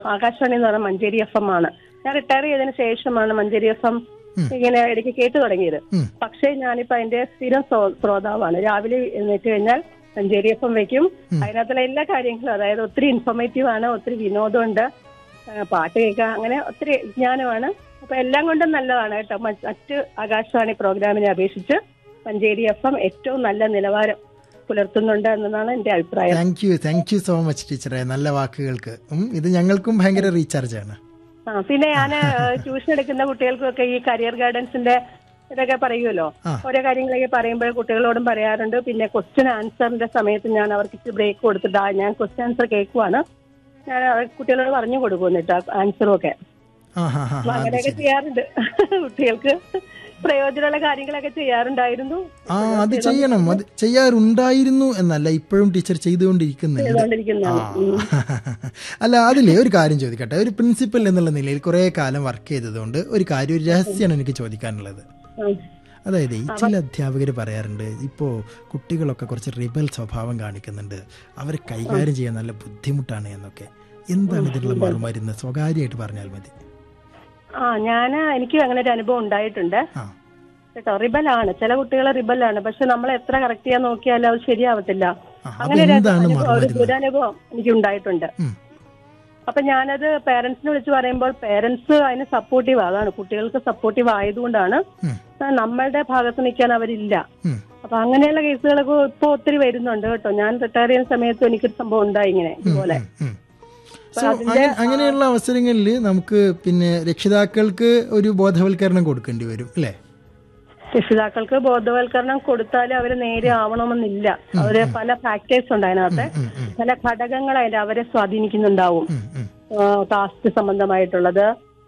ആകാശവാണി എന്ന് പറഞ്ഞ Manjeri F M ആണ് ഞാൻ റിട്ടയർ ചെയ്തതിന് ശേഷമാണ് മഞ്ചേരി എഫ് എം ഇങ്ങനെ ഇടയ്ക്ക് കേട്ടു തുടങ്ങിയത് ഉം. പക്ഷേ ഞാനിപ്പോ അതിന്റെ സ്ഥിരം ശ്രോ- ശ്രോതാവാണ് രാവിലെ എഴുന്നേറ്റ് കഴിഞ്ഞാൽ മഞ്ചേരി എഫ് എം വെക്കും അതിനകത്തുള്ള എല്ലാ കാര്യങ്ങളും അതായത് ഒത്തിരി ഇൻഫോർമേറ്റീവ് ആണ് ഒത്തിരി വിനോദമുണ്ട് ആ, പാട്ട് കേൾക്കാം അങ്ങനെ ഒത്തിരി വിജ്ഞാനമാണ് അപ്പൊ എല്ലാം കൊണ്ടും നല്ലതാണ് കേട്ടോ മ- മറ്റ് ആകാശവാണി പ്രോഗ്രാമിനെ അപേക്ഷിച്ച് മഞ്ചേരി എഫ് എം ഏറ്റവും നല്ല നിലവാരം പുലർത്തുന്നുണ്ട് എന്നതാണ് എന്റെ അഭിപ്രായം thank you thank you so much ടീച്ചറെ നല്ല വാക്കുകൾക്ക് ഉം, ഇത് ഞങ്ങൾക്കും ഭയങ്കര റീചാർജ് ആണ് ആ പിന്നെ ഞാൻ ട്യൂഷൻ എടുക്കുന്ന കുട്ടികൾക്കൊക്കെ ഈ കരിയർ ഗൈഡൻസിന്റെ ഇതൊക്കെ പറയുമല്ലോ ആ. ഓരോ കാര്യങ്ങളൊക്കെ പറയുമ്പോൾ കുട്ടികളോടും പറയാറുണ്ട് പിന്നെ ക്വസ്റ്റ്യൻ ആൻസറിന്റെ സമയത്ത് ഞാൻ അവർക്ക് ഇച്ചിരി ബ്രേക്ക് കൊടുത്തിട്ട് ആ, ഞാൻ ക്വസ്റ്റ്യൻ ആൻസർ കേൾക്കുവാണ് ഞാൻ അവർ കുട്ടികളോട് പറഞ്ഞു കൊടുക്കും എന്നിട്ട് ആൻസറും ഒക്കെ ആ ഹാ ഹാ അപ്പൊ ഹാ അത് അങ്ങനെയൊക്കെ ശരി ചെയ്യാറുണ്ട് കുട്ടികൾക്ക് പ്രയോജനമുള്ള കാര്യങ്ങളൊക്കെ ചെയ്യാറുണ്ടായിരുന്നു ആ അത് ചെയ്യണം അത് ചെയ്യാറുണ്ടായിരുന്നു എന്നല്ല ഇപ്പോഴും ടീച്ചർ ചെയ്തുകൊണ്ടിരിക്കുന്നുണ്ട് ആ ചെയ്തുകൊണ്ടിരിക്കുന്നതാണ് ഉം. അല്ല അതിലെ ഒരു കാര്യം ചോദിക്കട്ടെ ഒരു പ്രിൻസിപ്പൽ എന്നുള്ള നിലയിൽ കുറെ കാലം വർക്ക് ചെയ്തതുകൊണ്ട് ഒരു കാര്യം ഒരു രഹസ്യമാണ് എനിക്ക് ചോദിക്കാനുള്ളത് ഉം. അതായത് ഈ ചില അധ്യാപകർ പറയാറുണ്ട് ഇപ്പോൾ കുട്ടികളൊക്കെ കുറച്ച് റിബൽ സ്വഭാവം കാണിക്കുന്നുണ്ട് അവരെ കൈകാര്യം ചെയ്യാൻ നല്ല ബുദ്ധിമുട്ടാണ് എന്നൊക്കെ എന്താണ് ഇതിനുള്ള മറുമരുന്ന് സ്വകാര്യമായിട്ട് പറഞ്ഞാൽ മതി ആ ഞാൻ എനിക്ക് അങ്ങനെ ഒരു അനുഭവം ഉണ്ടായിട്ടുണ്ട് ആ കേട്ടോ റിബലാണ് ചില കുട്ടികൾ റിബലാണ് പക്ഷെ നമ്മൾ എത്ര കറക്റ്റ് ചെയ്യാൻ നോക്കിയാലും അത് ശരിയാവത്തില്ല ആ, അങ്ങനെ ഒരു അതെന്താണ് അനുഭവം, ഒരു മറുമരുന്ന് ദുരനുഭവം എനിക്ക് ഉണ്ടായിട്ടുണ്ട് ഉം. അപ്പൊ ഞാനത് പേരൻസിനെ വിളിച്ച് പറയുമ്പോൾ പേരൻസ് അതിന് സപ്പോർട്ടീവ് അതാണ് കുട്ടികൾക്ക് സപ്പോർട്ടീവ് ആയതുകൊണ്ടാണ് ഉം. നമ്മളുടെ ഭാഗത്ത് നിൽക്കാൻ അവരില്ല ഉം. അപ്പൊ അങ്ങനെയുള്ള കേസുകളൊക്കെ ഇപ്പൊ ഒത്തിരി വരുന്നുണ്ട് കേട്ടോ ഞാൻ റിട്ടയർ ചെയ്യുന്ന സമയത്ത് എനിക്കൊരു സംഭവം ഉണ്ടായി ഇങ്ങനെ ഇതുപോലെ ഉം. So, അങ്ങനെ- അങ്ങനെയുള്ള അവസരങ്ങളിൽ നമുക്ക് പിന്നെ രക്ഷിതാക്കൾക്ക് ഒരു ബോധവൽക്കരണം കൊടുക്കേണ്ടി വരും അല്ലേ രക്ഷിതാക്കൾക്ക് ബോധവൽക്കരണം കൊടുത്താൽ അവര് നേരെ ആവണമെന്നില്ല അവര് പല ഫാക്ടേഴ്സ് ഉണ്ട് അതിനകത്ത് ഉം, ഉം, പല ഘടകങ്ങൾ അതിന്റെ അവരെ സ്വാധീനിക്കുന്നുണ്ടാവും ഉം, ഉം. കാസ്റ്റ് സംബന്ധമായിട്ടുള്ളത്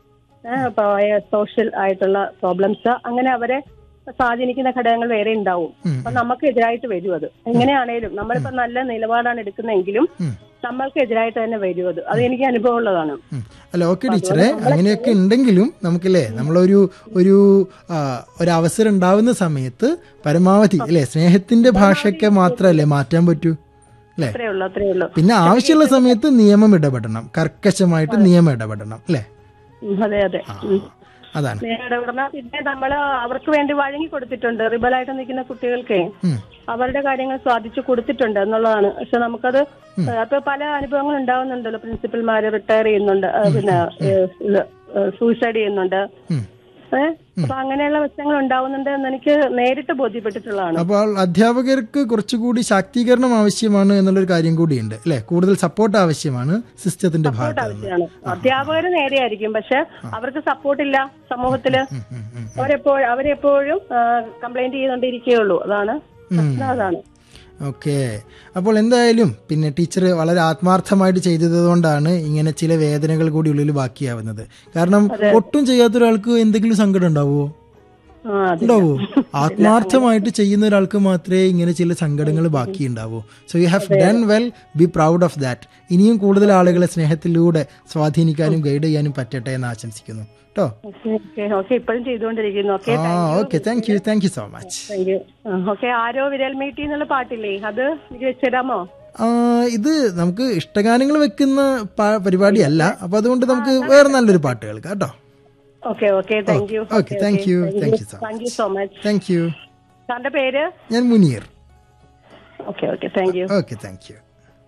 സോഷ്യൽ ആയിട്ടുള്ള പ്രോബ്ലംസ് അങ്ങനെ അവരെ സ്വാധീനിക്കുന്ന ഘടകങ്ങൾ വേറെ ഉണ്ടാവും ഉം. അപ്പൊ നമുക്ക് എതിരായിട്ട് വരും അത് എങ്ങനെയാണേലും നമ്മളിപ്പോ നല്ല നിലപാടാണ് എടുക്കുന്നതെങ്കിലും ഉം. നമ്മൾക്ക് എതിരായിട്ട് തന്നെ വരും അത് അത് എനിക്ക് അനുഭവമുള്ളതാണ് ഉം. അല്ല ഓക്കെ ടീച്ചറെ അങ്ങനെയൊക്കെ ഉണ്ടെങ്കിലും നമുക്കല്ലേ നമ്മളൊരു ഒരു ആ, ഒരു അവസരം ഉണ്ടാവുന്ന സമയത്ത് പരമാവധി അല്ലേ സ്നേഹത്തിന്റെ ഭാഷയൊക്കെ മാത്രമല്ലേ മാറ്റാൻ പറ്റൂ അല്ലേ അത്രേ ഉള്ളൂ അത്രേ ഉള്ളൂ പിന്നെ ആവശ്യമുള്ള സമയത്ത് നിയമം ഇടപെടണം കർക്കശമായിട്ട് നിയമം ഇടപെടണം അല്ലേ ഉം, അതെ അതെ ആ, ഉം. അതാണ് നേരെ പറഞ്ഞാൽ പിന്നെ നമ്മള് അവർക്ക് വേണ്ടി വഴങ്ങി കൊടുത്തിട്ടുണ്ട് റിബലായിട്ട് നിൽക്കുന്ന കുട്ടികൾക്ക് ഉം. അവരുടെ കാര്യങ്ങൾ സ്വാധിച്ചു കൊടുത്തിട്ടുണ്ട് എന്നുള്ളതാണ് പക്ഷെ നമുക്കത് അപ്പൊ പല അനുഭവങ്ങൾ ഉണ്ടാവുന്നുണ്ടല്ലോ പ്രിൻസിപ്പൽമാര് റിട്ടയർ ചെയ്യുന്നുണ്ട് ആ, പിന്നെ സൂയിസൈഡ് ചെയ്യുന്നുണ്ട് ഉം. ഏഹ് അപ്പൊ അങ്ങനെയുള്ള പ്രശ്നങ്ങൾ ഉണ്ടാവുന്നുണ്ട് എന്ന് എനിക്ക് നേരിട്ട് ബോധ്യപ്പെട്ടിട്ടുള്ളതാണ് അപ്പോൾ അധ്യാപകർക്ക് കുറച്ചുകൂടി ശാക്തീകരണം ആവശ്യമാണ് എന്നുള്ളൊരു കാര്യം കൂടിയുണ്ട് അല്ലെ കൂടുതൽ സപ്പോർട്ട് ആവശ്യമാണ് സിസ്റ്റത്തിന്റെ ഭാഗത്ത് നിന്ന് ആവശ്യമാണ് അധ്യാപകര് നേരെയായിരിക്കും പക്ഷെ അവർക്ക് സപ്പോർട്ടില്ല സമൂഹത്തില് ഉം, ഉം, ഉം. അവരെപ്പോഴും അവരെപ്പോഴും കംപ്ലൈന്റ് ചെയ്തുകൊണ്ടിരിക്കുകയുള്ളൂ അതാണ് പ്രശ്നം അതാണ് ഓക്കെ അപ്പോൾ എന്തായാലും പിന്നെ ടീച്ചർ വളരെ ആത്മാർത്ഥമായിട്ട് ചെയ്തതുകൊണ്ടാണ് ഇങ്ങനെ ചില വേദനകൾ കൂടി ഉള്ളിൽ ബാക്കിയാവുന്നത് കാരണം ഒട്ടും ചെയ്യാത്ത ഒരാൾക്ക് എന്തെങ്കിലും സങ്കടം ഉണ്ടാവുമോ ആ അതെ ഉണ്ടാവോ ആത്മാർത്ഥമായിട്ട് ചെയ്യുന്ന ഒരാൾക്ക് മാത്രമേ ഇങ്ങനെ ചില സങ്കടങ്ങൾ ബാക്കി ഉണ്ടാവൂ so you have done well be proud of that ഇനിയും കൂടുതൽ ആളുകളെ സ്നേഹത്തിലൂടെ സ്വാധീനിക്കാനും ഗൈഡ് ചെയ്യാനും പറ്റട്ടെ എന്ന് ആശംസിക്കുന്നു കേട്ടോ ഓക്കെ ഓക്കെ ഇപ്പോഴും ചെയ്തുകൊണ്ടിരിക്കുന്നു ഓക്കെ ആ okay thank you thank you so much thank you okay ആരോ വിരൽ മീട്ടി എന്നുള്ള പാട്ടില്ലേ അത് എനിക്ക് വെച്ചിടാമോ ആ, ഇത് നമുക്ക് ഇഷ്ടഗാനങ്ങൾ വെക്കുന്ന പാ- പരിപാടിയല്ല അപ്പൊ അതുകൊണ്ട് നമുക്ക് വേറെ നല്ലൊരു പാട്ട് കേൾക്കാം കേട്ടോ okay okay thank you okay thank you thank you so thank you so much thank you സാറിന്റെ പേര് ഞാൻ Muneer okay okay thank you okay thank you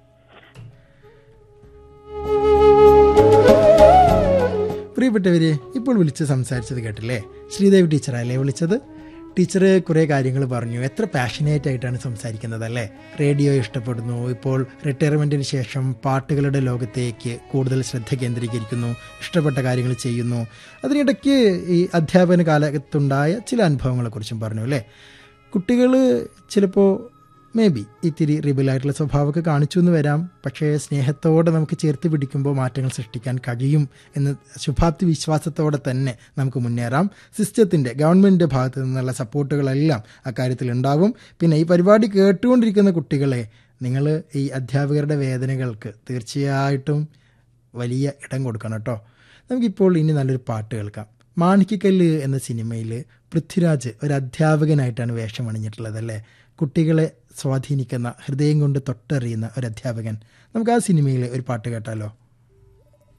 പ്രിയപ്പെട്ടവരെ ഇപ്പോൾ വിളിച്ച് സംസാരിച്ചത് കേട്ടില്ലേ ശ്രീദേവി ടീച്ചറല്ലേ വിളിച്ചത് ടീച്ചർ കുറേ കാര്യങ്ങൾ പറഞ്ഞു എത്ര പാഷനേറ്റ് ആയിട്ടാണ് സംസാരിക്കുന്നത് അല്ലേ റേഡിയോ ഇഷ്ടപ്പെടുന്നു ഇപ്പോൾ റിട്ടയർമെൻറ്റിന് ശേഷം പാട്ടുകളുടെ ലോകത്തേക്ക് കൂടുതൽ ശ്രദ്ധ കേന്ദ്രീകരിക്കുന്നു ഇഷ്ടപ്പെട്ട കാര്യങ്ങൾ ചെയ്യുന്നു അതിനിടയ്ക്ക് ഈ അധ്യാപന കാലത്തുണ്ടായ ചില അനുഭവങ്ങളെക്കുറിച്ചും പറഞ്ഞു അല്ലേ കുട്ടികൾ ചിലപ്പോൾ മേ ബി ഇത്തിരി റിബലായിട്ടുള്ള സ്വഭാവമൊക്കെ കാണിച്ചു എന്ന് വരാം പക്ഷേ സ്നേഹത്തോടെ നമുക്ക് ചേർത്ത് പിടിക്കുമ്പോൾ മാറ്റങ്ങൾ സൃഷ്ടിക്കാൻ കഴിയും എന്ന് ശുഭാപ്തി വിശ്വാസത്തോടെ തന്നെ നമുക്ക് മുന്നേറാം സിസ്റ്റത്തിൻ്റെ ഗവൺമെൻറ്റിൻ്റെ ഭാഗത്തു നിന്നുള്ള സപ്പോർട്ടുകളെല്ലാം അക്കാര്യത്തിൽ ഉണ്ടാവും പിന്നെ ഈ പരിപാടി കേട്ടുകൊണ്ടിരിക്കുന്ന കുട്ടികളെ നിങ്ങൾ ഈ അധ്യാപകരുടെ വേദനകൾക്ക് തീർച്ചയായിട്ടും വലിയ ഇടം കൊടുക്കണം കേട്ടോ നമുക്കിപ്പോൾ ഇനി നല്ലൊരു പാട്ട് കേൾക്കാം മാണിക്കക്കല്ല് എന്ന സിനിമയിൽ പൃഥ്വിരാജ് ഒരു അധ്യാപകനായിട്ടാണ് വേഷം അണിഞ്ഞിട്ടുള്ളത് അല്ലേ കുട്ടികളെ സ്വാധീനിക്കുന്ന ഹൃദയം കൊണ്ട് തൊട്ടറിയുന്ന ഒരു അധ്യാപകൻ നമുക്ക് ആ സിനിമയിലെ ഒരു പാട്ട് കേട്ടാലോ